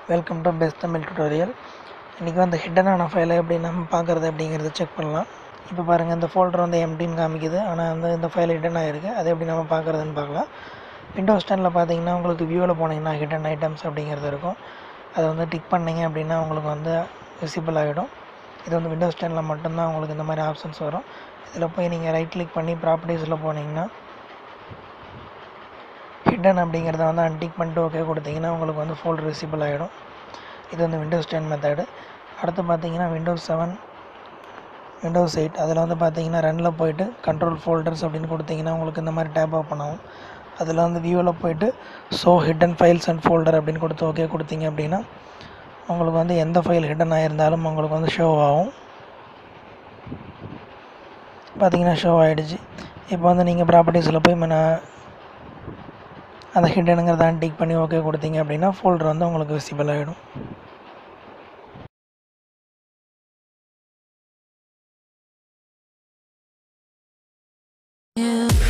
welcome to best Tamil tutorial இன்றைக்கி வந்து ஹிட்டனான ஃபைலை எப்படி நம்ம பார்க்குறது அப்படிங்கிறத செக் பண்ணலாம் இப்போ பாருங்கள் இந்த ஃபோல்டர் வந்து எம்டின்னு காமிக்குது ஆனால் வந்து இந்த ஃபைல் ஹிட்டன் ஆகிருக்கு அதை எப்படி நம்ம பார்க்குறதுன்னு பார்க்கலாம் விண்டோஸ் டெனில் பார்த்தீங்கன்னா உங்களுக்கு வியூவில் போனீங்கன்னா ஹிட்டன் ஐட்டம்ஸ் அப்படிங்கிறது இருக்கும் அதை வந்து டிக் பண்ணீங்க அப்படின்னா உங்களுக்கு வந்து விசிபிள் ஆகிடும் இது வந்து விண்டோஸ் டெனில் மட்டும்தான் உங்களுக்கு இந்த மாதிரி ஆப்ஷன்ஸ் வரும் இதில் போய் நீங்கள் ரைட் கிளிக் பண்ணி ப்ராப்பர்ட்டிஸில் போனீங்கன்னா ஹிடன் அப்படிங்கிறத வந்து அன்டிக் பண்ணிட்டு ஓகே கொடுத்தீங்கன்னா உங்களுக்கு வந்து ஃபோல்டர் விசிபிள் ஆகிடும் இது வந்து விண்டோஸ் டென் மெத்தடு அடுத்து பார்த்தீங்கன்னா விண்டோஸ் செவன் விண்டோஸ் எயிட் அதில் வந்து பார்த்தீங்கன்னா ரன்னில் போயிட்டு கண்ட்ரோல் ஃபோல்டர்ஸ் அப்படின்னு கொடுத்தீங்கன்னா உங்களுக்கு இந்த மாதிரி டேப் ஓப்பன் ஆகும் அதில் வந்து வியூவில் போயிட்டு so hidden files and folder அப்படின்னு கொடுத்து ஓகே கொடுத்தீங்க அப்படின்னா உங்களுக்கு வந்து எந்த ஃபைல் ஹிடன் ஆகிருந்தாலும் உங்களுக்கு வந்து ஷோ ஆகும் பார்த்தீங்கன்னா ஷோ ஆகிடுச்சு இப்போ வந்து நீங்கள் ப்ராப்பர்ட்டிஸில் போய் நான் அந்த ஹிடனுங்கிறத டிக் பண்ணி ஓகே கொடுத்தீங்க அப்படின்னா ஃபோல்டர் வந்து உங்களுக்கு விசிபிள் ஆகிடும் you